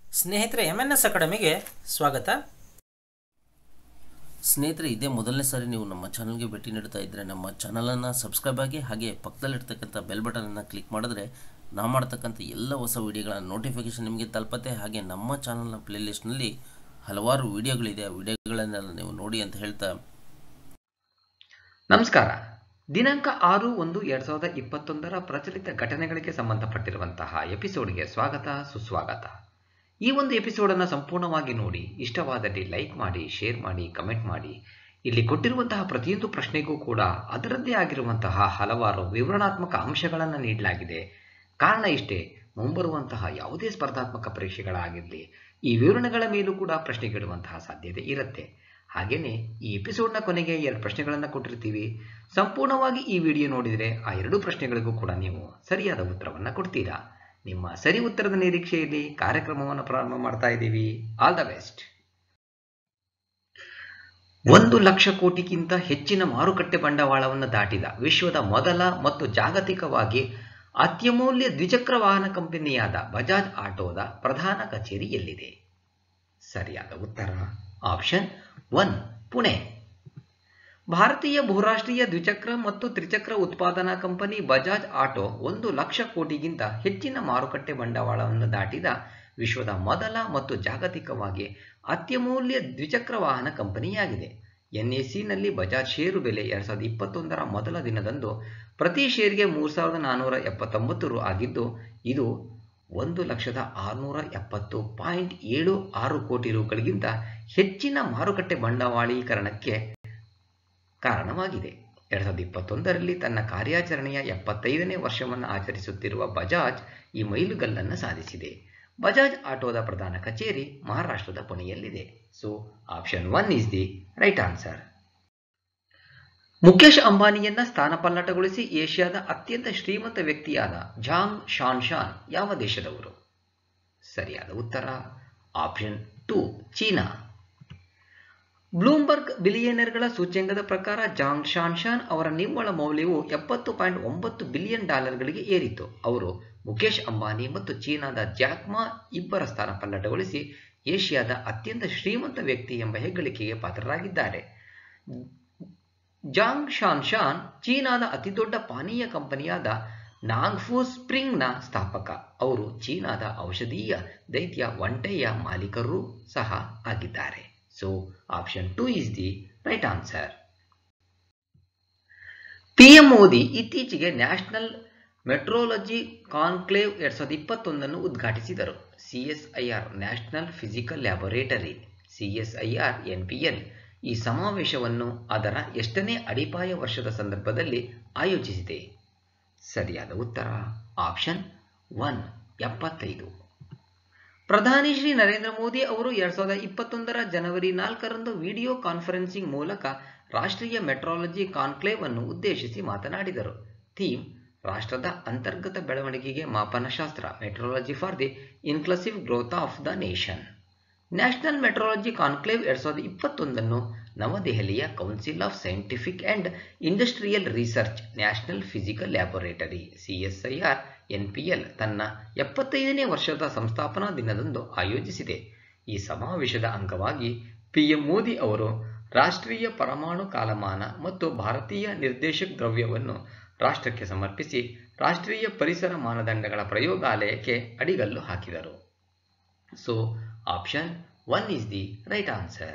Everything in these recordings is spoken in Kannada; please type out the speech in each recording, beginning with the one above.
ಸ್ನೇಹಿತರೆ ಎಮ್ ಎನ್ ಎಸ್ ಅಕಾಡೆಮಿಗೆ ಸ್ವಾಗತ ಸ್ನೇಹಿತರೆ ಇದೇ ಮೊದಲನೇ ಸಾರಿ ನೀವು ನಮ್ಮ ಚಾನಲ್ಗೆ ಭೇಟಿ ನೀಡ್ತಾ ಇದ್ದರೆ ನಮ್ಮ ಚಾನಲನ್ನು ಸಬ್ಸ್ಕ್ರೈಬ್ ಆಗಿ ಹಾಗೆ ಪಕ್ಕದಲ್ಲಿರ್ತಕ್ಕಂಥ ಬೆಲ್ ಬಟನನ್ನು ಕ್ಲಿಕ್ ಮಾಡಿದ್ರೆ ನಾವು ಮಾಡ್ತಕ್ಕಂಥ ಎಲ್ಲ ಹೊಸ ವಿಡಿಯೋಗಳ ನೋಟಿಫಿಕೇಷನ್ ನಿಮಗೆ ತಲುಪತ್ತೆ ಹಾಗೆ ನಮ್ಮ ಚಾನಲ್ನ ಪ್ಲೇಲಿಸ್ಟ್ನಲ್ಲಿ ಹಲವಾರು ವಿಡಿಯೋಗಳಿದೆ ಆ ವಿಡಿಯೋಗಳನ್ನೆಲ್ಲ ನೀವು ನೋಡಿ ಅಂತ ಹೇಳ್ತಾ ನಮಸ್ಕಾರ ದಿನಾಂಕ ಆರು ಒಂದು ಎರಡ್ ಸಾವಿರದ ಇಪ್ಪತ್ತೊಂದರ ಪ್ರಚಲಿತ ಘಟನೆಗಳಿಗೆ ಸಂಬಂಧಪಟ್ಟಿರುವಂತಹ ಎಪಿಸೋಡ್ಗೆ ಸ್ವಾಗತ ಸುಸ್ವಾಗತ ಈ ಒಂದು ಎಪಿಸೋಡನ್ನು ಸಂಪೂರ್ಣವಾಗಿ ನೋಡಿ ಇಷ್ಟವಾದಲ್ಲಿ ಲೈಕ್ ಮಾಡಿ ಶೇರ್ ಮಾಡಿ ಕಮೆಂಟ್ ಮಾಡಿ ಇಲ್ಲಿ ಕೊಟ್ಟಿರುವಂತಹ ಪ್ರತಿಯೊಂದು ಪ್ರಶ್ನೆಗೂ ಕೂಡ ಅದರದ್ದೇ ಆಗಿರುವಂತಹ ಹಲವಾರು ವಿವರಣಾತ್ಮಕ ಅಂಶಗಳನ್ನು ನೀಡಲಾಗಿದೆ ಕಾರಣ ಇಷ್ಟೇ ಮುಂಬರುವಂತಹ ಯಾವುದೇ ಸ್ಪರ್ಧಾತ್ಮಕ ಪರೀಕ್ಷೆಗಳಾಗಿರಲಿ ಈ ವಿವರಣೆಗಳ ಮೇಲೂ ಕೂಡ ಪ್ರಶ್ನೆಗಿಡುವಂತಹ ಸಾಧ್ಯತೆ ಇರುತ್ತೆ ಹಾಗೆಯೇ ಈ ಎಪಿಸೋಡ್ನ ಕೊನೆಗೆ ಎರಡು ಪ್ರಶ್ನೆಗಳನ್ನು ಕೊಟ್ಟಿರ್ತೀವಿ ಸಂಪೂರ್ಣವಾಗಿ ಈ ವಿಡಿಯೋ ನೋಡಿದರೆ ಆ ಎರಡೂ ಪ್ರಶ್ನೆಗಳಿಗೂ ಕೂಡ ನೀವು ಸರಿಯಾದ ಉತ್ತರವನ್ನು ಕೊಡ್ತೀರಾ ನಿಮ್ಮ ಸರಿ ಉತ್ತರದ ನಿರೀಕ್ಷೆಯಲ್ಲಿ ಕಾರ್ಯಕ್ರಮವನ್ನು ಪ್ರಾರಂಭ ಮಾಡ್ತಾ ಇದ್ದೀವಿ ಆಲ್ ದ ಬೆಸ್ಟ್ ಒಂದು ಲಕ್ಷ ಕೋಟಿಗಿಂತ ಹೆಚ್ಚಿನ ಮಾರುಕಟ್ಟೆ ಬಂಡವಾಳವನ್ನು ದಾಟಿದ ವಿಶ್ವದ ಮೊದಲ ಮತ್ತು ಜಾಗತಿಕವಾಗಿ ಅತ್ಯಮೂಲ್ಯ ದ್ವಿಚಕ್ರ ವಾಹನ ಕಂಪನಿಯಾದ ಬಜಾಜ್ ಆಟೋದ ಪ್ರಧಾನ ಕಚೇರಿ ಎಲ್ಲಿದೆ ಸರಿಯಾದ ಉತ್ತರ ಆಪ್ಷನ್ ಒನ್ ಪುಣೆ ಭಾರತೀಯ ಬಹುರಾಷ್ಟ್ರೀಯ ದ್ವಿಚಕ್ರ ಮತ್ತು ತ್ರಿಚಕ್ರ ಉತ್ಪಾದನಾ ಕಂಪನಿ ಬಜಾಜ್ ಆಟೋ ಒಂದು ಲಕ್ಷ ಕೋಟಿಗಿಂತ ಹೆಚ್ಚಿನ ಮಾರುಕಟ್ಟೆ ಬಂಡವಾಳವನ್ನು ದಾಟಿದ ವಿಶ್ವದ ಮೊದಲ ಮತ್ತು ಜಾಗತಿಕವಾಗಿ ಅತ್ಯಮೂಲ್ಯ ದ್ವಿಚಕ್ರ ವಾಹನ ಕಂಪನಿಯಾಗಿದೆ ಎನ್ಎಸಿನಲ್ಲಿ ಬಜಾಜ್ ಷೇರು ಬೆಲೆ ಎರಡ್ ಸಾವಿರದ ಇಪ್ಪತ್ತೊಂದರ ಮೊದಲ ದಿನದಂದು ಪ್ರತಿ ಷೇರ್ಗೆ ಮೂರು ಸಾವಿರದ ನಾನ್ನೂರ ಎಪ್ಪತ್ತೊಂಬತ್ತು ರು ಆಗಿದ್ದು ಇದು ಒಂದು ಲಕ್ಷದ ಆರುನೂರ ಎಪ್ಪತ್ತು ಪಾಯಿಂಟ್ ಏಳು ಆರು ಕೋಟಿ ರುಗಳಿಗಿಂತ ಹೆಚ್ಚಿನ ಮಾರುಕಟ್ಟೆ ಬಂಡವಾಳೀಕರಣಕ್ಕೆ ಕಾರಣವಾಗಿದೆ ಎರಡ್ ಸಾವಿರದ ಇಪ್ಪತ್ತೊಂದರಲ್ಲಿ ತನ್ನ ಕಾರ್ಯಾಚರಣೆಯ ಎಪ್ಪತ್ತೈದನೇ ವರ್ಷವನ್ನು ಆಚರಿಸುತ್ತಿರುವ ಬಜಾಜ್ ಈ ಮೈಲುಗಲ್ಲನ್ನು ಸಾಧಿಸಿದೆ ಬಜಾಜ್ ಆಟೋದ ಪ್ರಧಾನ ಕಚೇರಿ ಮಹಾರಾಷ್ಟ್ರದ ಪುಣೆಯಲ್ಲಿದೆ so option one is the right answer Mukesh ಅಂಬಾನಿಯನ್ನ ಸ್ಥಾನಪಲ್ಲಟಗೊಳಿಸಿ ಏಷ್ಯಾದ ಅತ್ಯಂತ ಶ್ರೀಮಂತ ವ್ಯಕ್ತಿಯಾದ ಜಾಂಗ್ ಶಾನ್ ಶಾನ್ ಯಾವ ದೇಶದವರು ಸರಿಯಾದ ಉತ್ತರ ಆಪ್ಷನ್ ಟು ಚೀನಾ ಬ್ಲೂಮ್ಬರ್ಗ್ ಬಿಲಿಯನರ್ಗಳ ಸೂಚ್ಯಂಕದ ಪ್ರಕಾರ ಜಾಂಗ್ ಶಾನ್ ಶಾನ್ ಅವರ ನಿವ್ವಳ ಮೌಲ್ಯವು ಎಪ್ಪತ್ತು ಪಾಯಿಂಟ್ ಒಂಬತ್ತು ಬಿಲಿಯನ್ ಡಾಲರ್ಗಳಿಗೆ ಏರಿತು ಅವರು ಮುಖೇಶ್ ಅಂಬಾನಿ ಮತ್ತು ಚೀನಾದ ಜಾಕ್ಮಾ ಇಬ್ಬರ ಸ್ಥಾನ ಪಲ್ಲಟಗೊಳಿಸಿ ಏಷ್ಯಾದ ಅತ್ಯಂತ ಶ್ರೀಮಂತ ವ್ಯಕ್ತಿ ಎಂಬ ಹೆಗ್ಗಳಿಕೆಗೆ ಪಾತ್ರರಾಗಿದ್ದಾರೆ ಜಾಂಗ್ ಶಾನ್ ಶಾನ್ ಚೀನಾದ ಅತಿದೊಡ್ಡ ಪಾನೀಯ ಕಂಪನಿಯಾದ ನಾಗ್ಫೂ ಸ್ಪ್ರಿಂಗ್ನ ಸ್ಥಾಪಕ ಅವರು ಚೀನಾದ ಔಷಧೀಯ ದೈತ್ಯ ಒಂಟೆಯ ಮಾಲೀಕರೂ ಸಹ ಆಗಿದ್ದಾರೆ so option two is the right answer PM Modi ಇತ್ತೀಚೆಗೆ ನ್ಯಾಷನಲ್ ಮೆಟ್ರೋಲಜಿ ಕಾನ್ಕ್ಲೇವ್ ಎರಡ್ ಸಾವಿರದ ಇಪ್ಪತ್ತೊಂದನ್ನು ಉದ್ಘಾಟಿಸಿದರು CSIR national physical laboratory CSIR NPL ಈ ಸಮಾವೇಶವನ್ನು ಅದರ ಎಷ್ಟನೇ ಅಡಿಪಾಯ ವರ್ಷದ ಸಂದರ್ಭದಲ್ಲಿ ಆಯೋಜಿಸಿದೆ ಸರಿಯಾದ ಉತ್ತರ ಆಪ್ಷನ್ ಒನ್ ಎಪ್ಪತ್ತೈದು ಪ್ರಧಾನಿ ಶ್ರೀ ನರೇಂದ್ರ ಮೋದಿ ಅವರು ಎರಡ್ ಸಾವಿರದ ಇಪ್ಪತ್ತೊಂದರ ಜನವರಿ ನಾಲ್ಕರಂದು ವಿಡಿಯೋ ಕಾನ್ಫರೆನ್ಸಿಂಗ್ ಮೂಲಕ ರಾಷ್ಟ್ರೀಯ ಮೆಟ್ರಾಲಜಿ ಕಾನ್ಕ್ಲೇವ್ ಅನ್ನು ಉದ್ದೇಶಿಸಿ ಮಾತನಾಡಿದರು ಥೀಮ್ ರಾಷ್ಟ್ರದ ಅಂತರ್ಗತ ಬೆಳವಣಿಗೆಗೆ ಮಾಪನಶಾಸ್ತ್ರ metrology for the inclusive growth of the nation national metrology conclave ಎರಡ್ ಸಾವಿರದ ಇಪ್ಪತ್ತೊಂದನ್ನು ನವದೆಹಲಿಯ council of scientific and industrial research national physical laboratory CSIR NPL ತನ್ನ ಎಪ್ಪತ್ತೈದನೇ ವರ್ಷದ ಸಂಸ್ಥಾಪನಾ ದಿನದಂದು ಆಯೋಜಿಸಿದೆ ಈ ಸಮಾವೇಶದ ಅಂಗವಾಗಿ ಪಿಎಂ ಮೋದಿ ಅವರು ರಾಷ್ಟ್ರೀಯ ಪರಮಾಣು ಕಾಲಮಾನ ಮತ್ತು ಭಾರತೀಯ ನಿರ್ದೇಶಕ ದ್ರವ್ಯವನ್ನು ರಾಷ್ಟ್ರಕ್ಕೆ ಸಮರ್ಪಿಸಿ ರಾಷ್ಟ್ರೀಯ ಪರಿಸರ ಮಾನದಂಡಗಳ ಪ್ರಯೋಗಾಲಯಕ್ಕೆ ಅಡಿಗಲ್ಲು ಹಾಕಿದರು so option one is the right answer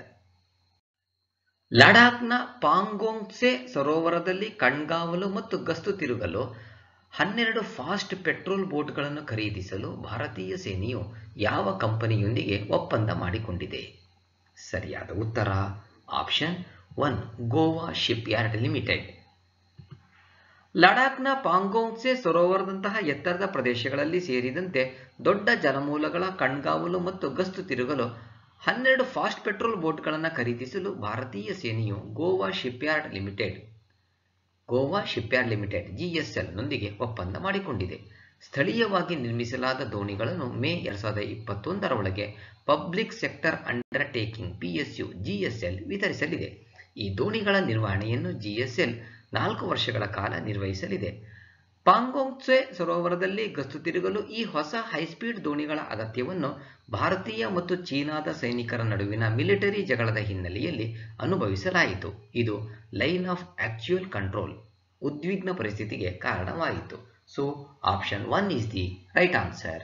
ಲಡಾಖ್ನ ಪಾಂಗೋಂಗ್ಸೆ ಸರೋವರದಲ್ಲಿ ಕಣ್ಗಾವಲು ಮತ್ತು ಗಸ್ತು ತಿರುಗಲು ಹನ್ನೆರಡು ಫಾಸ್ಟ್ ಪೆಟ್ರೋಲ್ ಬೋಟ್ಗಳನ್ನು ಖರೀದಿಸಲು ಭಾರತೀಯ ಸೇನೆಯು ಯಾವ ಕಂಪನಿಯೊಂದಿಗೆ ಒಪ್ಪಂದ ಮಾಡಿಕೊಂಡಿದೆ ಸರಿಯಾದ ಉತ್ತರ option one Goa shipyard limited ಲಡಾಖ್ನ ಪಾಂಗೋಂಗ್ಸೆ ಸರೋವರದಂತಹ ಎತ್ತರದ ಪ್ರದೇಶಗಳಲ್ಲಿ ಸೇರಿದಂತೆ ದೊಡ್ಡ ಜಲಮೂಲಗಳ ಕಣ್ಗಾವಲು ಮತ್ತು ಗಸ್ತು ತಿರುಗಲು ಹನ್ನೆರಡು ಫಾಸ್ಟ್ ಪೆಟ್ರೋಲ್ ಬೋಟ್ಗಳನ್ನು ಖರೀದಿಸಲು ಭಾರತೀಯ ಸೇನೆಯು Goa shipyard limited Goa shipyard limited GSL ನೊಂದಿಗೆ ಒಪ್ಪಂದ ಮಾಡಿಕೊಂಡಿದೆ ಸ್ಥಳೀಯವಾಗಿ ನಿರ್ಮಿಸಲಾದ ದೋಣಿಗಳನ್ನು ಮೇ ಎರಡ್ ಸಾವಿರದ ಇಪ್ಪತ್ತೊಂದರ ಒಳಗೆ public sector undertaking PSU GSL ವಿತರಿಸಲಿದೆ ಈ ದೋಣಿಗಳ ನಿರ್ವಹಣೆಯನ್ನು ಜಿಎಸ್ಎಲ್ ನಾಲ್ಕು ವರ್ಷಗಳ ಕಾಲ ನಿರ್ವಹಿಸಲಿದೆ ಪಾಂಗೋಂಗ್ಸೆ ಸರೋವರದಲ್ಲಿ ಗಸ್ತು ತಿರುಗಲು ಈ ಹೊಸ ಹೈಸ್ಪೀಡ್ ದೋಣಿಗಳ ಅಗತ್ಯವನ್ನು ಭಾರತೀಯ ಮತ್ತು ಚೀನಾದ ಸೈನಿಕರ ನಡುವಿನ ಮಿಲಿಟರಿ ಜಗಳದ ಹಿನ್ನೆಲೆಯಲ್ಲಿ ಅನುಭವಿಸಲಾಯಿತು ಇದು ಲೈನ್ ಆಫ್ ಆಕ್ಚುಯಲ್ ಕಂಟ್ರೋಲ್ ಉದ್ವಿಗ್ನ ಪರಿಸ್ಥಿತಿಗೆ ಕಾರಣವಾಯಿತು so option one is the right answer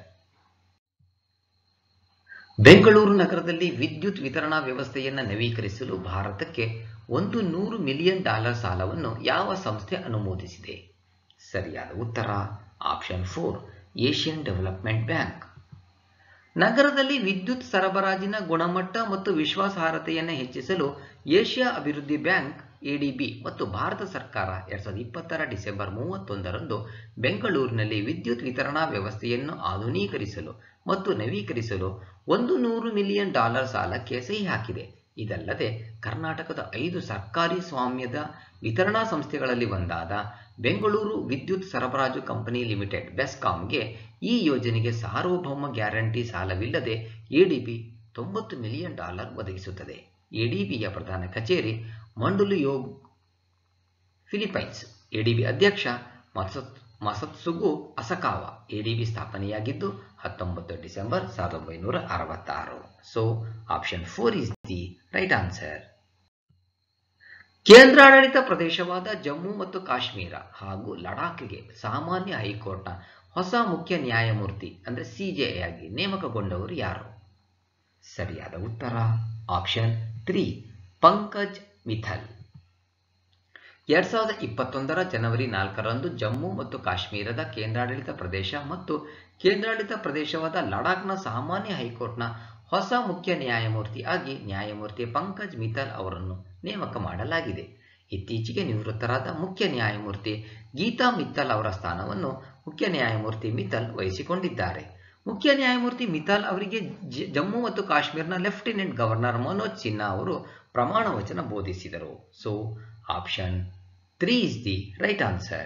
Bengaluru ನಗರದಲ್ಲಿ ವಿದ್ಯುತ್ ವಿತರಣಾ ವ್ಯವಸ್ಥೆಯನ್ನು ನವೀಕರಿಸಲು ಭಾರತಕ್ಕೆ ಒಂದು ನೂರು ಮಿಲಿಯನ್ ಡಾಲರ್ ಸಾಲವನ್ನು ಯಾವ ಸಂಸ್ಥೆ ಅನುಮೋದಿಸಿದೆ ಸರಿಯಾದ ಉತ್ತರ option four Asian development bank ನಗರದಲ್ಲಿ ವಿದ್ಯುತ್ ಸರಬರಾಜಿನ ಗುಣಮಟ್ಟ ಮತ್ತು ವಿಶ್ವಾಸಾರ್ಹತೆಯನ್ನು ಹೆಚ್ಚಿಸಲು ಏಷ್ಯಾ ಅಭಿವೃದ್ಧಿ ಬ್ಯಾಂಕ್ ಎಡಿಬಿ ಮತ್ತು ಭಾರತ ಸರ್ಕಾರ ಎರಡ್ ಸಾವಿರದ ಇಪ್ಪತ್ತರ ಡಿಸೆಂಬರ್ ಮೂವತ್ತೊಂದರಂದು ಬೆಂಗಳೂರಿನಲ್ಲಿ ವಿದ್ಯುತ್ ವಿತರಣಾ ವ್ಯವಸ್ಥೆಯನ್ನು ಆಧುನೀಕರಿಸಲು ಮತ್ತು ನವೀಕರಿಸಲು ಒಂದು ನೂರು ಮಿಲಿಯನ್ ಡಾಲರ್ ಸಾಲಕ್ಕೆ ಸಹಿ ಹಾಕಿದೆ ಇದಲ್ಲದೆ ಕರ್ನಾಟಕದ ಐದು ಸರ್ಕಾರಿ ಸ್ವಾಮ್ಯದ ವಿತರಣಾ ಸಂಸ್ಥೆಗಳಲ್ಲಿ ಒಂದಾದ ಬೆಂಗಳೂರು ವಿದ್ಯುತ್ ಸರಬರಾಜು ಕಂಪನಿ ಲಿಮಿಟೆಡ್ ಬೆಸ್ಕಾಂಗೆ ಈ ಯೋಜನೆಗೆ ಸಾರ್ವಭೌಮ ಗ್ಯಾರಂಟಿ ಸಾಲವಿಲ್ಲದೆ ಎಡಿಬಿ ತೊಂಬತ್ತು ಮಿಲಿಯನ್ ಡಾಲರ್ ಒದಗಿಸುತ್ತದೆ ಎಡಿಬಿಯ ಪ್ರಧಾನ ಕಚೇರಿ ಮಂಡುಲು ಯೋಗ್ ಫಿಲಿಪೈನ್ಸ್ ಎಡಿಬಿ ಅಧ್ಯಕ್ಷ ಮಸತ್ ಮಸತ್ಸುಗು ಅಸಕಾವ ಎಡಿಬಿ ಸ್ಥಾಪನೆಯಾಗಿದ್ದು ಹತ್ತೊಂಬತ್ತು ಡಿಸೆಂಬರ್ ಸಾವಿರದ ಒಂಬೈನೂರ ಅರವತ್ತಾರು so option four is the right answer ಕೇಂದ್ರಾಡಳಿತ ಪ್ರದೇಶವಾದ ಜಮ್ಮು ಮತ್ತು ಕಾಶ್ಮೀರ ಹಾಗೂ ಲಡಾಖ್ಗೆ ಸಾಮಾನ್ಯ ಹೈಕೋರ್ಟ್ನ ಹೊಸ ಮುಖ್ಯ ನ್ಯಾಯಮೂರ್ತಿ ಅಂದರೆ ಸಿಜೆಐ ಆಗಿ ನೇಮಕಗೊಂಡವರು ಯಾರು ಸರಿಯಾದ ಉತ್ತರ ಆಪ್ಷನ್ ತ್ರೀ ಪಂಕಜ್ ಮಿಥಲ್ ಎರಡ್ ಸಾವಿರದ ಇಪ್ಪತ್ತೊಂದರ ಜನವರಿ ನಾಲ್ಕರಂದು ಜಮ್ಮು ಮತ್ತು ಕಾಶ್ಮೀರದ ಕೇಂದ್ರಾಡಳಿತ ಪ್ರದೇಶ ಮತ್ತು ಕೇಂದ್ರಾಡಳಿತ ಪ್ರದೇಶವಾದ ಲಡಾಖ್ನ ಸಾಮಾನ್ಯ ಹೈಕೋರ್ಟ್ನ ಹೊಸ ಮುಖ್ಯ ನ್ಯಾಯಮೂರ್ತಿ ಆಗಿ ನ್ಯಾಯಮೂರ್ತಿ ಪಂಕಜ್ ಮಿತ್ತಲ್ ಅವರನ್ನು ನೇಮಕ ಮಾಡಲಾಗಿದೆ ಇತ್ತೀಚೆಗೆ ನಿವೃತ್ತರಾದ ಮುಖ್ಯ ನ್ಯಾಯಮೂರ್ತಿ ಗೀತಾ ಮಿತ್ತಲ್ ಅವರ ಸ್ಥಾನವನ್ನು ಮುಖ್ಯ ನ್ಯಾಯಮೂರ್ತಿ ಮಿತ್ತಲ್ ವಹಿಸಿಕೊಂಡಿದ್ದಾರೆ ಮುಖ್ಯ ನ್ಯಾಯಮೂರ್ತಿ ಮಿತಾಲ್ ಅವರಿಗೆ ಜ- ಜಮ್ಮು ಮತ್ತು ಕಾಶ್ಮೀರ್ನ ಲೆಫ್ಟಿನೆಂಟ್ ಗವರ್ನರ್ ಮನೋಜ್ ಸಿನ್ಹಾ ಅವರು ಪ್ರಮಾಣ ವಚನ ಬೋಧಿಸಿದರು so option three is the right answer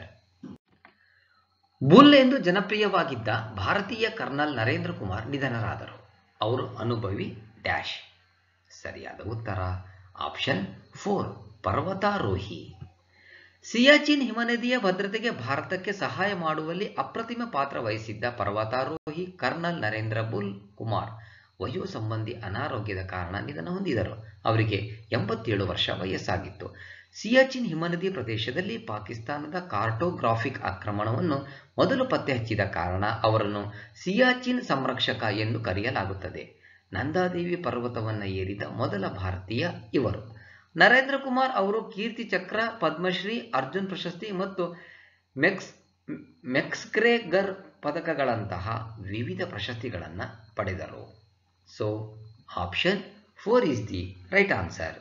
bull ಎಂದು ಜನಪ್ರಿಯವಾಗಿದ್ದ ಭಾರತೀಯ ಕರ್ನಲ್ ನರೇಂದ್ರ ಕುಮಾರ್ ನಿಧನರಾದರು ಅವರು ಅನುಭವಿ ಡ್ಯಾಶ್ ಸರಿಯಾದ ಉತ್ತರ ಆಪ್ಷನ್ ಫೋರ್ ಪರ್ವತಾರೋಹಿ ಸಿಯಾಚಿನ್ ಹಿಮನದಿಯ ಭದ್ರತೆಗೆ ಭಾರತಕ್ಕೆ ಸಹಾಯ ಮಾಡುವಲ್ಲಿ ಅಪ್ರತಿಮ ಪಾತ್ರ ವಹಿಸಿದ್ದ ಪರ್ವತಾರೋಹಿ ಕರ್ನಲ್ ನರೇಂದ್ರ ಬುಲ್ ಕುಮಾರ್ ವಯೋ ಸಂಬಂಧಿ ಅನಾರೋಗ್ಯದ ಕಾರಣ ನಿಧನ ಹೊಂದಿದರು ಅವರಿಗೆ ಎಂಬತ್ತೇಳು ವರ್ಷ ವಯಸ್ಸಾಗಿತ್ತು ಸಿಯಾಚಿನ್ ಹಿಮನದಿ ಪ್ರದೇಶದಲ್ಲಿ ಪಾಕಿಸ್ತಾನದ ಕಾರ್ಟೋಗ್ರಾಫಿಕ್ ಆಕ್ರಮಣವನ್ನು ಮೊದಲು ಪತ್ತೆ ಹಚ್ಚಿದ ಕಾರಣ ಅವರನ್ನು ಸಿಯಾಚಿನ್ ಸಂರಕ್ಷಕ ಎಂದು ಕರೆಯಲಾಗುತ್ತದೆ ನಂದಾದೇವಿ ಪರ್ವತವನ್ನು ಏರಿದ ಮೊದಲ ಭಾರತೀಯ ಇವರು ನರೇಂದ್ರ ಕುಮಾರ್ ಅವರು ಕೀರ್ತಿ ಚಕ್ರ ಪದ್ಮಶ್ರೀ ಅರ್ಜುನ್ ಪ್ರಶಸ್ತಿ ಮತ್ತು ಮೆಕ್ಸ್ ಮೆಕ್ಸ್ಗ್ರೇಗರ್ ಪದಕಗಳಂತಹ ವಿವಿಧ ಪ್ರಶಸ್ತಿಗಳನ್ನು ಪಡೆದರು so option four is the right answer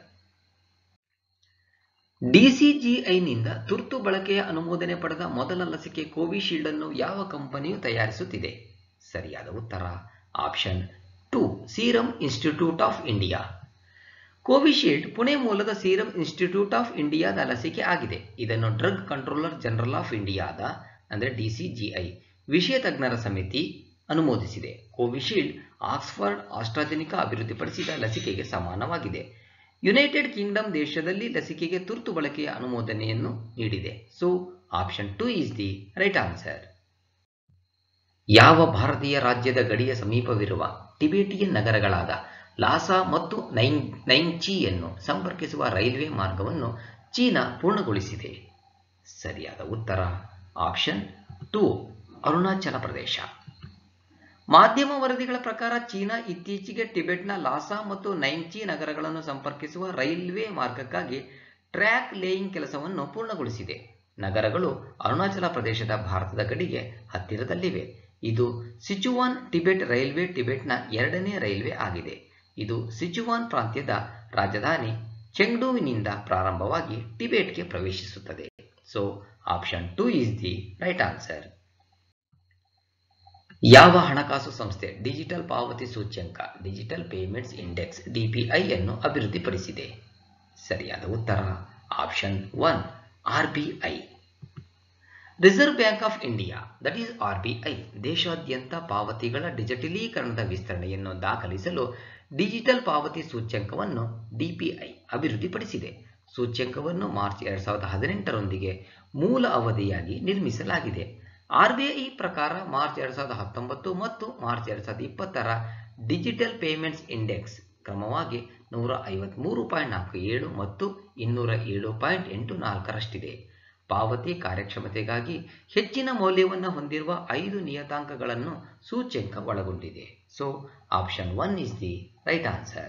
ಡಿಸಿಜಿಐನಿಂದ ತುರ್ತು ಬಳಕೆಯ ಅನುಮೋದನೆ ಪಡೆದ ಮೊದಲ ಲಸಿಕೆ ಕೋವಿಶೀಲ್ಡ್ ಅನ್ನು ಯಾವ ಕಂಪನಿಯು ತಯಾರಿಸುತ್ತಿದೆ ಸರಿಯಾದ ಉತ್ತರ option two serum institute of India Covishield Pune ಮೂಲದ ಸೀರಂ ಇನ್ಸ್ಟಿಟ್ಯೂಟ್ ಆಫ್ ಇಂಡಿಯಾದ ಲಸಿಕೆ ಆಗಿದೆ ಇದನ್ನು ಡ್ರಗ್ ಕಂಟ್ರೋಲರ್ ಜನರಲ್ ಆಫ್ ಇಂಡಿಯಾದ ಅಂದರೆ ಡಿಸಿಜಿಐ ವಿಷಯ ತಜ್ಞರ ಸಮಿತಿ ಅನುಮೋದಿಸಿದೆ ಕೋವಿಶೀಲ್ಡ್ ಆಕ್ಸ್ಫರ್ಡ್ ಆಸ್ಟ್ರಾಜೆನಿಕಾ ಅಭಿವೃದ್ಧಿಪಡಿಸಿದ ಲಸಿಕೆಗೆ ಸಮಾನವಾಗಿದೆ ಯುನೈಟೆಡ್ ಕಿಂಗ್ಡಮ್ ದೇಶದಲ್ಲಿ ಲಸಿಕೆಗೆ ತುರ್ತು ಬಳಕೆಯ ಅನುಮೋದನೆಯನ್ನು ನೀಡಿದೆ so option two is the right answer ಯಾವ ಭಾರತೀಯ ರಾಜ್ಯದ ಗಡಿಯ ಸಮೀಪವಿರುವ ಟಿಬೇಟಿಯನ್ ನಗರಗಳಾದ ಲಾಸಾ ಮತ್ತು ನೈನ್ ನೈಂಚಿಯನ್ನು ಸಂಪರ್ಕಿಸುವ ರೈಲ್ವೆ ಮಾರ್ಗವನ್ನು ಚೀನಾ ಪೂರ್ಣಗೊಳಿಸಿದೆ ಸರಿಯಾದ ಉತ್ತರ ಆಪ್ಷನ್ ಟು ಅರುಣಾಚಲ ಪ್ರದೇಶ ಮಾಧ್ಯಮ ವರದಿಗಳ ಪ್ರಕಾರ ಚೀನಾ ಇತ್ತೀಚೆಗೆ ಟಿಬೆಟ್ನ ಲಾಸಾ ಮತ್ತು ನೈಂಚಿ ನಗರಗಳನ್ನು ಸಂಪರ್ಕಿಸುವ ರೈಲ್ವೆ ಮಾರ್ಗಕ್ಕಾಗಿ ಟ್ರ್ಯಾಕ್ ಲೇಯಿಂಗ್ ಕೆಲಸವನ್ನು ಪೂರ್ಣಗೊಳಿಸಿದೆ ನಗರಗಳು ಅರುಣಾಚಲ ಪ್ರದೇಶದ ಭಾರತದ ಗಡಿಗೆ ಹತ್ತಿರದಲ್ಲಿವೆ ಇದು ಸಿಚುವಾನ್ ಟಿಬೆಟ್ ರೈಲ್ವೆ ಟಿಬೆಟ್ನ ಎರಡನೇ ರೈಲ್ವೆ ಆಗಿದೆ ಇದು ಸಿಚುವಾನ್ ಪ್ರಾಂತ್ಯದ ರಾಜಧಾನಿ ಚೆಂಗ್ಡೂವಿನಿಂದ ಪ್ರಾರಂಭವಾಗಿ ಟಿಬೆಟ್ಗೆ ಪ್ರವೇಶಿಸುತ್ತದೆ so option two is the right answer ಯಾವ ಹಣಕಾಸು ಸಂಸ್ಥೆ ಡಿಜಿಟಲ್ ಪಾವತಿ ಸೂಚ್ಯಂಕ ಡಿಜಿಟಲ್ ಪೇಮೆಂಟ್ಸ್ ಇಂಡೆಕ್ಸ್ ಡಿಪಿಐ ಅನ್ನು ಅಭಿವೃದ್ಧಿಪಡಿಸಿದೆ ಸರಿಯಾದ ಉತ್ತರ option one RBI reserve bank of India that is RBI ದೇಶಾದ್ಯಂತ ಪಾವತಿಗಳ ಡಿಜಿಟಲೀಕರಣದ ವಿಸ್ತರಣೆಯನ್ನು ದಾಖಲಿಸಲು ಡಿಜಿಟಲ್ ಪಾವತಿ ಸೂಚ್ಯಂಕವನ್ನು ಡಿಪಿಐ ಅಭಿವೃದ್ಧಿಪಡಿಸಿದೆ ಸೂಚ್ಯಂಕವನ್ನು ಮಾರ್ಚ್ ಎರಡ್ ಸಾವಿರದ ಹದಿನೆಂಟರೊಂದಿಗೆ ಮೂಲ ಅವಧಿಯಾಗಿ ನಿರ್ಮಿಸಲಾಗಿದೆ ಆರ್ ಬಿ ಐ ಪ್ರಕಾರ ಮಾರ್ಚ್ ಎರಡು ಸಾವಿರದ ಹತ್ತೊಂಬತ್ತು ಮತ್ತು ಮಾರ್ಚ್ ಎರಡು ಸಾವಿರದ ಇಪ್ಪತ್ತರ ಡಿಜಿಟಲ್ ಪೇಮೆಂಟ್ಸ್ ಇಂಡೆಕ್ಸ್ ಕ್ರಮವಾಗಿ ನೂರ ಐವತ್ತ್ಮೂರು ಪಾಯಿಂಟ್ ನಾಲ್ಕು ಏಳು ಮತ್ತು ಇನ್ನೂರ ಏಳು ಪಾಯಿಂಟ್ ಎಂಟು ನಾಲ್ಕರಷ್ಟಿದೆ ಪಾವತಿ ಕಾರ್ಯಕ್ಷಮತೆಗಾಗಿ ಹೆಚ್ಚಿನ ಮೌಲ್ಯವನ್ನು ಹೊಂದಿರುವ ಐದು ನಿಯತಾಂಕಗಳನ್ನು ಸೂಚ್ಯಂಕ ಒಳಗೊಂಡಿದೆ so option one is the right answer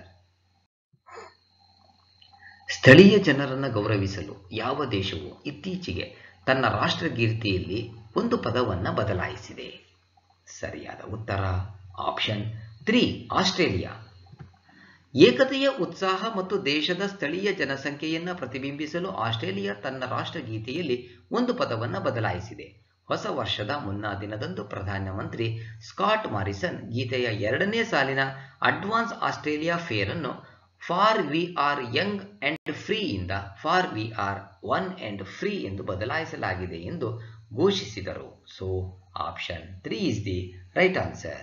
ಸ್ಥಳೀಯ ಜನರನ್ನು ಗೌರವಿಸಲು ಯಾವ ದೇಶವು ಇತ್ತೀಚೆಗೆ ತನ್ನ ರಾಷ್ಟ್ರಗೀರ್ತಿಯಲ್ಲಿ ಒಂದು ಪದವನ್ನು ಬದಲಾಯಿಸಿದೆ ಸರಿಯಾದ ಉತ್ತರ ಆಪ್ಷನ್ ತ್ರೀ ಆಸ್ಟ್ರೇಲಿಯಾ ಏಕತೆಯ ಉತ್ಸಾಹ ಮತ್ತು ದೇಶದ ಸ್ಥಳೀಯ ಜನಸಂಖ್ಯೆಯನ್ನು ಪ್ರತಿಬಿಂಬಿಸಲು ಆಸ್ಟ್ರೇಲಿಯಾ ತನ್ನ ರಾಷ್ಟ್ರಗೀತೆಯಲ್ಲಿ ಒಂದು ಪದವನ್ನು ಬದಲಾಯಿಸಿದೆ ಹೊಸ ವರ್ಷದ ಮುನ್ನಾ ದಿನದಂದು ಪ್ರಧಾನಮಂತ್ರಿ ಸ್ಕಾಟ್ ಮಾರಿಸನ್ ಗೀತೆಯ ಎರಡನೇ ಸಾಲಿನ ಅಡ್ವಾನ್ಸ್ ಆಸ್ಟ್ರೇಲಿಯಾ ಫೇರ್ ಅನ್ನು for we are young and free ಇಂದ for we are one and free ಎಂದು ಬದಲಾಯಿಸಲಾಗಿದೆ ಎಂದು ಘೋಷಿಸಿದರು so option three is the right answer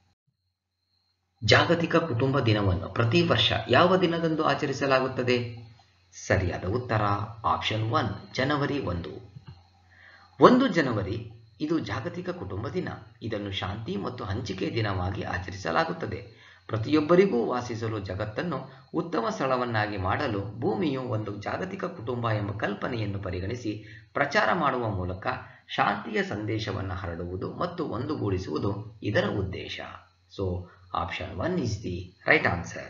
ಜಾಗತಿಕ ಕುಟುಂಬ ದಿನವನ್ನು ಪ್ರತಿ ವರ್ಷ ಯಾವ ದಿನದಂದು ಆಚರಿಸಲಾಗುತ್ತದೆ ಸರಿಯಾದ ಉತ್ತರ ಆಪ್ಷನ್ ಒನ್ ಜನವರಿ ಒಂದು ಒಂದು ಜನವರಿ ಇದು ಜಾಗತಿಕ ಕುಟುಂಬ ದಿನ ಇದನ್ನು ಶಾಂತಿ ಮತ್ತು ಹಂಚಿಕೆ ದಿನವಾಗಿ ಆಚರಿಸಲಾಗುತ್ತದೆ ಪ್ರತಿಯೊಬ್ಬರಿಗೂ ವಾಸಿಸಲು ಜಗತ್ತನ್ನು ಉತ್ತಮ ಸ್ಥಳವನ್ನಾಗಿ ಮಾಡಲು ಭೂಮಿಯು ಒಂದು ಜಾಗತಿಕ ಕುಟುಂಬ ಎಂಬ ಕಲ್ಪನೆಯನ್ನು ಪರಿಗಣಿಸಿ ಪ್ರಚಾರ ಮಾಡುವ ಮೂಲಕ ಶಾಂತಿಯ ಸಂದೇಶವನ್ನು ಹರಡುವುದು ಮತ್ತು ಒಂದುಗೂಡಿಸುವುದು ಇದರ ಉದ್ದೇಶ so option one is the right answer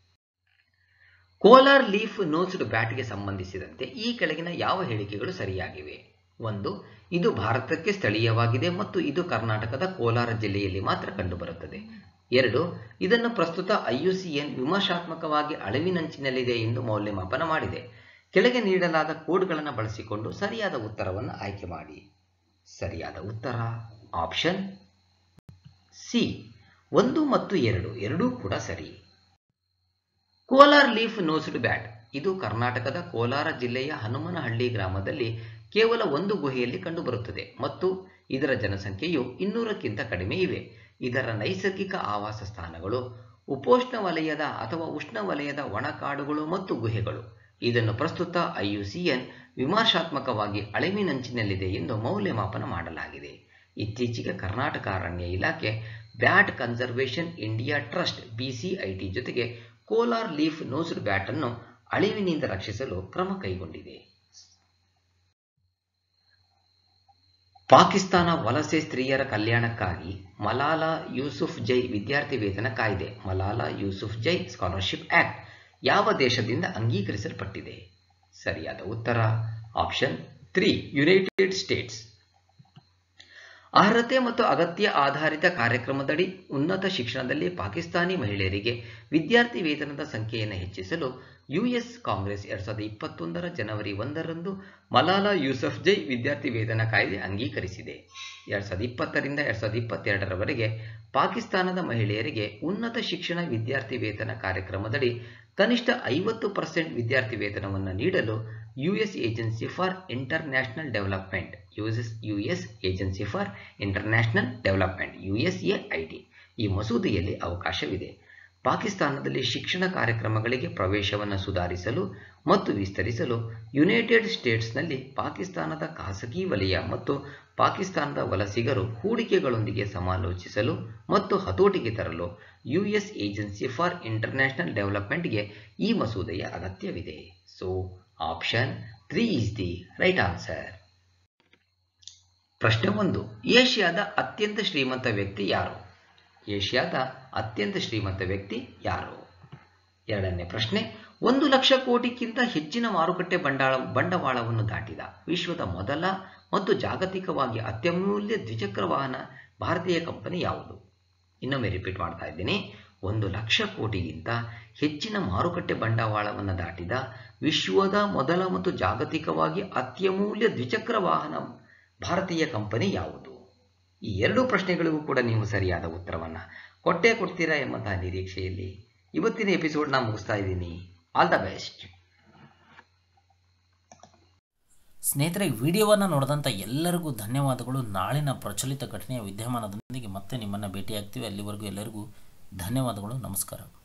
Kolar leaf nosed ಬ್ಯಾಟ್ಗೆ ಸಂಬಂಧಿಸಿದಂತೆ ಈ ಕೆಳಗಿನ ಯಾವ ಹೇಳಿಕೆಗಳು ಸರಿಯಾಗಿವೆ ಒಂದು ಇದು ಭಾರತಕ್ಕೆ ಸ್ಥಳೀಯವಾಗಿದೆ ಮತ್ತು ಇದು ಕರ್ನಾಟಕದ ಕೋಲಾರ ಜಿಲ್ಲೆಯಲ್ಲಿ ಮಾತ್ರ ಕಂಡುಬರುತ್ತದೆ ಎರಡು ಇದನ್ನು ಪ್ರಸ್ತುತ ಐಯುಸಿಎನ್ ವಿಮರ್ಶಾತ್ಮಕವಾಗಿ ಅಳಿವಿನಂಚಿನಲ್ಲಿದೆ ಎಂದು ಮೌಲ್ಯಮಾಪನ ಮಾಡಿದೆ ಕೆಳಗೆ ನೀಡಲಾದ ಕೋಡ್ಗಳನ್ನು ಬಳಸಿಕೊಂಡು ಸರಿಯಾದ ಉತ್ತರವನ್ನು ಆಯ್ಕೆ ಮಾಡಿ ಸರಿಯಾದ ಉತ್ತರ ಆಪ್ಷನ್ ಸಿ ಒಂದು ಮತ್ತು ಎರಡು ಎರಡೂ ಕೂಡ ಸರಿ ಕೋಲಾರ್ ಲೀಫ್ ನೋಸ್ಡ್ ಬ್ಯಾಟ್ ಇದು ಕರ್ನಾಟಕದ ಕೋಲಾರ ಜಿಲ್ಲೆಯ ಹನುಮನಹಳ್ಳಿ ಗ್ರಾಮದಲ್ಲಿ ಕೇವಲ ಒಂದು ಗುಹೆಯಲ್ಲಿ ಕಂಡುಬರುತ್ತದೆ ಮತ್ತು ಇದರ ಜನಸಂಖ್ಯೆಯು ಇನ್ನೂರಕ್ಕಿಂತ ಕಡಿಮೆ ಇವೆ ಇದರ ನೈಸರ್ಗಿಕ ಆವಾಸ ಸ್ಥಾನಗಳು ಉಪೋಷ್ಣ ವಲಯದ ಅಥವಾ ಉಷ್ಣವಲಯದ ಒಣಕಾಡುಗಳು ಮತ್ತು ಗುಹೆಗಳು ಇದನ್ನು ಪ್ರಸ್ತುತ ಐಯುಸಿಎನ್ ವಿಮರ್ಶಾತ್ಮಕವಾಗಿ ಅಳಿವಿನಂಚಿನಲ್ಲಿದೆ ಎಂದು ಮೌಲ್ಯಮಾಪನ ಮಾಡಲಾಗಿದೆ ಇತ್ತೀಚೆಗೆ ಕರ್ನಾಟಕ ಅರಣ್ಯ ಇಲಾಖೆ bat conservation India trust BCIT ಜೊತೆಗೆ ಕೋಲಾರ್ ಲೀಫ್ ನೋಸ್ಡ್ ಬ್ಯಾಟ್ ಅನ್ನು ಅಳಿವಿನಿಂದ ರಕ್ಷಿಸಲು ಕ್ರಮ ಕೈಗೊಂಡಿದೆ ಪಾಕಿಸ್ತಾನ ವಲಸೆ ಸ್ತ್ರೀಯರ ಕಲ್ಯಾಣಕ್ಕಾಗಿ ಮಲಾಲಾ ಯೂಸುಫ್ ಜೈ ವಿದ್ಯಾರ್ಥಿ ವೇತನ ಕಾಯ್ದೆ Malala Yousafzai scholarship act ಯಾವ ದೇಶದಿಂದ ಅಂಗೀಕರಿಸಲ್ಪಟ್ಟಿದೆ ಸರಿಯಾದ ಉತ್ತರ ಆಪ್ಷನ್ ತ್ರೀ ಯುನೈಟೆಡ್ ಸ್ಟೇಟ್ಸ್ ಅರ್ಹತೆ ಮತ್ತು ಅಗತ್ಯ ಆಧಾರಿತ ಕಾರ್ಯಕ್ರಮದಡಿ ಉನ್ನತ ಶಿಕ್ಷಣದಲ್ಲಿ ಪಾಕಿಸ್ತಾನಿ ಮಹಿಳೆಯರಿಗೆ ವಿದ್ಯಾರ್ಥಿ ವೇತನದ ಸಂಖ್ಯೆಯನ್ನು ಹೆಚ್ಚಿಸಲು ಯುಎಸ್ ಕಾಂಗ್ರೆಸ್ ಎರಡ್ ಸಾವಿರದ ಇಪ್ಪತ್ತೊಂದರ ಜನವರಿ ಒಂದರಂದು ಮಲಾಲಾ ಯೂಸಫ್ ಜೈ ವಿದ್ಯಾರ್ಥಿ ವೇತನ ಕಾಯ್ದೆ ಅಂಗೀಕರಿಸಿದೆ ಎರಡ್ ಸಾವಿರದ ಇಪ್ಪತ್ತರಿಂದ ಎರಡ್ ಸಾವಿರದ ಇಪ್ಪತ್ತೆರಡರವರೆಗೆ ಪಾಕಿಸ್ತಾನದ ಮಹಿಳೆಯರಿಗೆ ಉನ್ನತ ಶಿಕ್ಷಣ ವಿದ್ಯಾರ್ಥಿ ವೇತನ ಕಾರ್ಯಕ್ರಮದಡಿ ಕನಿಷ್ಠ ಐವತ್ತು ಪರ್ಸೆಂಟ್ ವಿದ್ಯಾರ್ಥಿ ವೇತನವನ್ನು ನೀಡಲು US agency for international development US US agency for international development USAID ಈ ಮಸೂದೆಯಲ್ಲಿ ಅವಕಾಶವಿದೆ ಪಾಕಿಸ್ತಾನದಲ್ಲಿ ಶಿಕ್ಷಣ ಕಾರ್ಯಕ್ರಮಗಳಿಗೆ ಪ್ರವೇಶವನ್ನು ಸುಧಾರಿಸಲು ಮತ್ತು ವಿಸ್ತರಿಸಲು ಯುನೈಟೆಡ್ ಸ್ಟೇಟ್ಸ್ನಲ್ಲಿ ಪಾಕಿಸ್ತಾನದ ಖಾಸಗಿ ವಲಯ ಮತ್ತು ಪಾಕಿಸ್ತಾನದ ವಲಸಿಗರು ಹೂಡಿಕೆಗಳೊಂದಿಗೆ ಸಮಾಲೋಚಿಸಲು ಮತ್ತು ಹತೋಟಿಗೆ ತರಲು ಯುಎಸ್ ಏಜೆನ್ಸಿ ಫಾರ್ ಇಂಟರ್ನ್ಯಾಷನಲ್ ಡೆವಲಪ್ಮೆಂಟ್ಗೆ ಈ ಮಸೂದೆಯ ಅಗತ್ಯವಿದೆ so option three is the right answer ಪ್ರಶ್ನೆ ಒಂದು ಏಷ್ಯಾದ ಅತ್ಯಂತ ಶ್ರೀಮಂತ ವ್ಯಕ್ತಿ ಯಾರು ಏಷ್ಯಾದ ಅತ್ಯಂತ ಶ್ರೀಮಂತ ವ್ಯಕ್ತಿ ಯಾರು ಎರಡನೇ ಪ್ರಶ್ನೆ ಒಂದು ಲಕ್ಷ ಕೋಟಿಗಿಂತ ಹೆಚ್ಚಿನ ಮಾರುಕಟ್ಟೆ ಬಂಡಾಳ ಬಂಡವಾಳವನ್ನು ದಾಟಿದ ವಿಶ್ವದ ಮೊದಲ ಮತ್ತು ಜಾಗತಿಕವಾಗಿ ಅತ್ಯಮೂಲ್ಯ ದ್ವಿಚಕ್ರ ವಾಹನ ಭಾರತೀಯ ಕಂಪನಿ ಯಾವುದು ಇನ್ನೊಮ್ಮೆ ರಿಪೀಟ್ ಮಾಡ್ತಾ ಇದ್ದೀನಿ ಒಂದು ಲಕ್ಷ ಕೋಟಿಗಿಂತ ಹೆಚ್ಚಿನ ಮಾರುಕಟ್ಟೆ ಬಂಡವಾಳವನ್ನು ದಾಟಿದ ವಿಶ್ವದ ಮೊದಲ ಮತ್ತು ಜಾಗತಿಕವಾಗಿ ಅತ್ಯಮೂಲ್ಯ ದ್ವಿಚಕ್ರ ವಾಹನ ಭಾರತೀಯ ಕಂಪನಿ ಯಾವುದು ಈ ಎರಡು ಪ್ರಶ್ನೆಗಳಿಗೂ ಕೂಡ ನೀವು ಸರಿಯಾದ ಉತ್ತರವನ್ನು ಕೊಟ್ಟೇ ಕೊಡ್ತೀರಾ ಎಂಬಂತಹ ನಿರೀಕ್ಷೆಯಲ್ಲಿ ಇವತ್ತಿನ ಎಪಿಸೋಡ್ನ ಮುಗಿಸ್ತಾ ಇದ್ದೀನಿ ಆಲ್ ದ ಬೆಸ್ಟ್ ಸ್ನೇಹಿತರೆ ಈ ವಿಡಿಯೋವನ್ನು ನೋಡಿದಂಥ ಎಲ್ಲರಿಗೂ ಧನ್ಯವಾದಗಳು ನಾಳಿನ ಪ್ರಚಲಿತ ಘಟನೆಯ ವಿದ್ಯಮಾನದೊಂದಿಗೆ ಮತ್ತೆ ನಿಮ್ಮನ್ನು ಭೇಟಿಯಾಗ್ತೀವಿ ಅಲ್ಲಿವರೆಗೂ ಎಲ್ಲರಿಗೂ ಧನ್ಯವಾದಗಳು ನಮಸ್ಕಾರ